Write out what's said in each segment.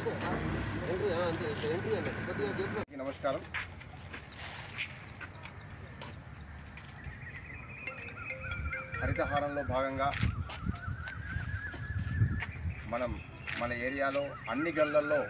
అందరికీ నమస్కారం హరితహారంలో భాగంగా మనం మన ఏరియాలో అన్ని గళ్ళల్లో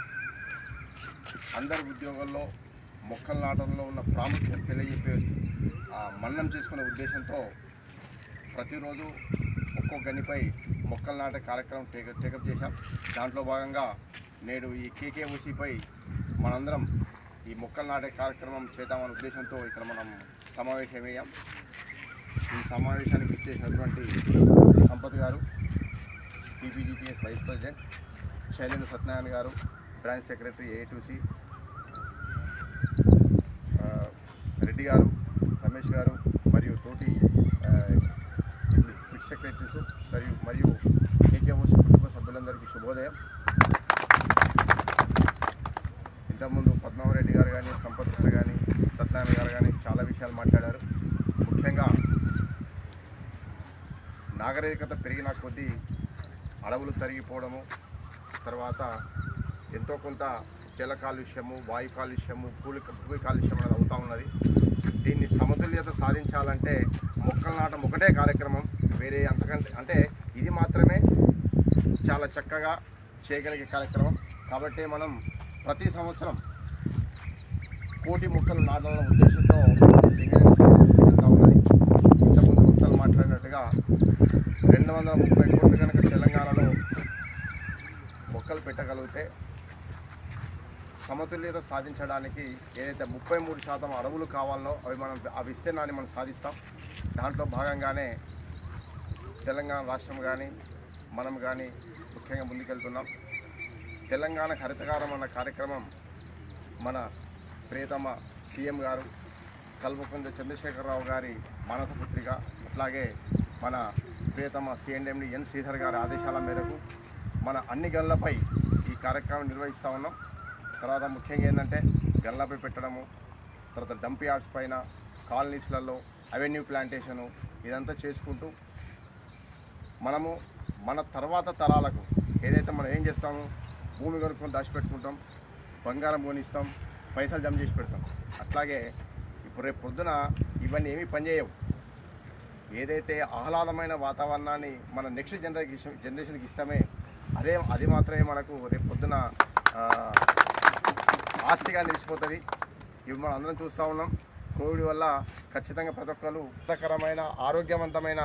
అందరి ఉద్యోగాల్లో మొక్కలు నాటంలో ఉన్న ప్రాముఖ్యత తెలియజెప్పే ఆ, మన్నం చేసుకునే ఉద్దేశంతో ప్రతిరోజు ఒక్కో గనిపై మొక్కలు నాటే కార్యక్రమం టేక టేకప్ చేశాం దాంట్లో భాగంగా నేడు ఈ కేకేఓసిపై మనందరం ఈ మొక్కలు నాటే కార్యక్రమం చేద్దామనే ఉద్దేశంతో ఇక్కడ మనం సమావేశమయ్యాం ఈ సమావేశానికి ఇచ్చేసినటువంటి శ్రీ సంపత్ గారు TPGPS vice president Sailendra Satyanarayana గారు బ్రాంచ్ సెక్రటరీ ఏటూసి రెడ్డి గారు రమేష్ గారు మరియు తోటి ఆ, ఫిట్ సెక్రటరీస్ మరియు మరియు కేకేఓసి కుటుంబ సభ్యులందరికీ శుభోదయం ఇంతకుముందు పద్మావరెడ్డి గారు కానీ సంపత్ గారు కానీ సత్యనారాయణ గారు కానీ చాలా విషయాలు మాట్లాడారు ముఖ్యంగా నాగరికత పెరిగిన కొద్దీ అడవులు తరిగిపోవడము తర్వాత ఎంతో కొంత జల కాలుష్యము వాయు కాలుష్యము భూమి భూమి కాలుష్యం అనేది అవుతూ ఉన్నది దీన్ని సమతుల్యత సాధించాలంటే మొక్కలు నాటం ఒకటే కార్యక్రమం వేరే అంతకంటే అంటే ఇది మాత్రమే చాలా చక్కగా చేయగలిగే కార్యక్రమం కాబట్టి మనం ప్రతి సంవత్సరం కోటి మొక్కలు నాటాలన్న ఉద్దేశంతో సింగరేణి సంస్థ వెళ్తా ఉన్నది ఇంతకుముందు మొక్కలు మాట్లాడినట్టుగా రెండు వందల ముప్పై కోట్లు కనుక తెలంగాణలో మొక్కలు పెట్టగలిగితే సమతుల్యత సాధించడానికి ఏదైతే ముప్పై మూడు శాతం అడవులు కావాలనో అవి మనం ఆ విస్తీర్ణాన్ని మనం సాధిస్తాం దాంట్లో భాగంగానే తెలంగాణ రాష్ట్రం కానీ మనం కానీ ముఖ్యంగా ముందుకెళ్తున్నాం తెలంగాణ హరితకారం అన్న కార్యక్రమం మన ప్రియతమ సీఎం గారు కల్వకుంట్ల చంద్రశేఖరరావు గారి మానస పుత్రిక అట్లాగే మన ప్రియతమ సిఎండ్ఎండి ఎన్ శ్రీధర్ గారి ఆదేశాల మేరకు మన అన్ని గన్లపై ఈ కార్యక్రమం నిర్వహిస్తూ ఉన్నాం తర్వాత ముఖ్యంగా ఏంటంటే గన్లపై పెట్టడము తర్వాత డంప్ యార్డ్స్ పైన కాలనీస్లలో అవెన్యూ ప్లాంటేషను ఇదంతా చేసుకుంటూ మనము మన తర్వాత తరాలకు ఏదైతే మనం ఏం చేస్తాము భూమి కొనుక్కొని దాచిపెట్టుకుంటాం బంగారం కొనిస్తాం పైసలు జమ చేసి పెడతాం అట్లాగే ఇప్పుడు రేపు పొద్దున ఇవన్నీ ఏమీ పనిచేయవు ఏదైతే ఆహ్లాదమైన వాతావరణాన్ని మన నెక్స్ట్ జనరేషన్ జనరేషన్కి ఇస్తామే అదే అది మాత్రమే మనకు రేపు పొద్దున ఆ, ఆస్తిగా నిలిచిపోతుంది ఇవి మనం అందరం చూస్తూ ఉన్నాం కోవిడ్ వల్ల ఖచ్చితంగా ప్రతి ఒక్కరు హితకరమైన ఆరోగ్యవంతమైన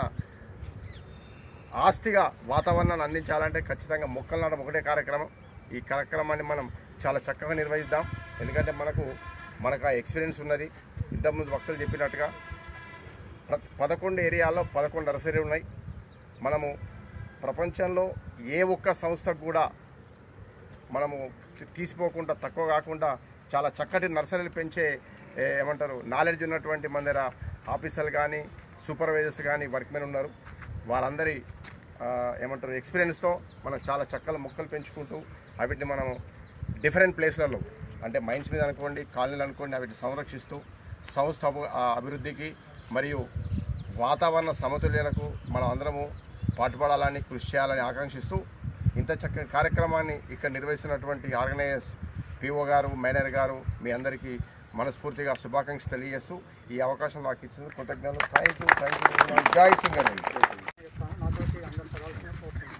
ఆస్తిగా వాతావరణాన్ని అందించాలంటే ఖచ్చితంగా మొక్కలు నాటడం ఒకటే కార్యక్రమం ఈ కార్యక్రమాన్ని మనం చాలా చక్కగా నిర్వహిద్దాం ఎందుకంటే మనకు మనకు ఆ ఎక్స్పీరియన్స్ ఉన్నది ఇంతకుముందు వక్తలు చెప్పినట్టుగా ప్ర- పదకొండు ఏరియాల్లో పదకొండు నర్సరీలు ఉన్నాయి మనము ప్రపంచంలో ఏ ఒక్క సంస్థకు కూడా మనము తీ- తీసిపోకుండా తక్కువ కాకుండా చాలా చక్కటి నర్సరీలు పెంచే ఏ, ఏమంటారు నాలెడ్జ్ ఉన్నటువంటి మన దగ్గర ఆఫీసర్లు కానీ సూపర్వైజర్స్ కానీ వర్క్మెన్ ఉన్నారు వారందరి ఆ, ఏమంటారు ఎక్స్పీరియన్స్తో మనం చాలా చక్కల మొక్కలు పెంచుకుంటూ వాటిని మనం డిఫరెంట్ ప్లేస్లలో అంటే మైండ్స్ మీద అనుకోండి కాలనీలు అనుకోండి వాటిని సంరక్షిస్తూ సంస్థ అభి- ఆ అభివృద్ధికి మరియు వాతావరణ సమతుల్యతకు మనం అందరము పాటుపడాలని కృషి చేయాలని ఆకాంక్షిస్తూ ఇంత చక్కని కార్యక్రమాన్ని ఇక్కడ నిర్వహిస్తున్నటువంటి ఆర్గనైజర్స్ పిఓ గారు మేనేజర్ గారు మీ అందరికీ మనస్ఫూర్తిగా శుభాకాంక్షలు తెలియజేస్తూ ఈ అవకాశం నాకు ఇచ్చినందుకు కృతజ్ఞతలు థ్యాంక్ యూ థ్యాంక్ యూ జై సింగరేణి చెప్తాను నాతోటి అందరు చదవాల్సిన కోరుతున్నాను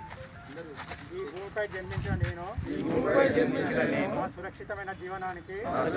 ఈ భూమిపై జన్మించిన నేను మా సురక్షితమైన జీవనానికి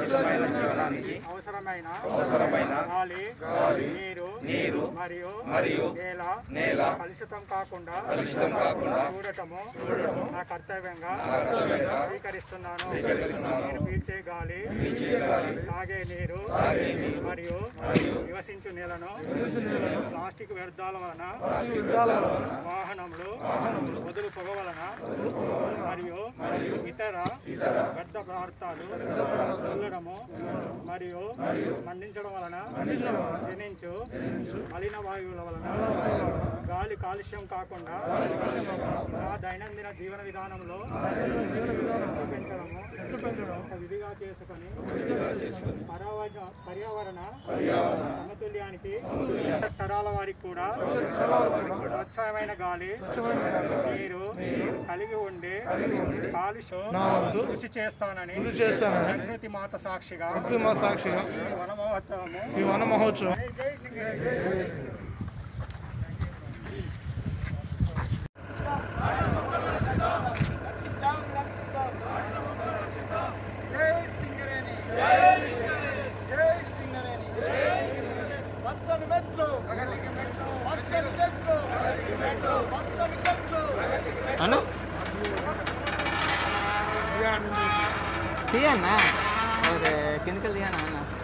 అవసరమైన అవసరమైన గాలి నీరు నీరు మరియు మరియు నేల నేల కలుషితం కాకుండా కలుషితం కాకుండా చూడటము చూడటము నా కర్తవ్యంగా స్వీకరిస్తున్నాను నేను పీల్చే గాలి తాగే నీరు మరియు నివసించు నేలను ప్లాస్టిక్ వ్యర్థాల వలన వాహనములు వదులు పొగ వలన మరియు ఇతర ఇతర వ్యర్థ పదార్థాలు చల్లడము మరియు మండించడం వలన జనించు మలిన వాయువుల వలన గాలి కాలుష్యం కాకుండా నా దైనందిన జీవన విధానంలో పెంచడము ఒక విధిగా చేసుకొని పర్యావరణ పర్యావరణ సమతుల్యానికి తరాల వారికి కూడా స్వచ్ఛమైన గాలి నీరు కలిగి ఉండి కాలుష్యం కృషి చేస్తానని ప్రకృతి మాత సాక్షిగా మా సాక్షిగా ఈ వన మహోత్సవము ఈ వన మహోత్సవం జై జై సింగరేణి. జై సింగరేణి జై సింగరేణి పచ్చని మెట్లు పచ్చని చెట్లు పచ్చని చెట్లు అను తీయన్నా అదే కిందకి దిగానా అన్న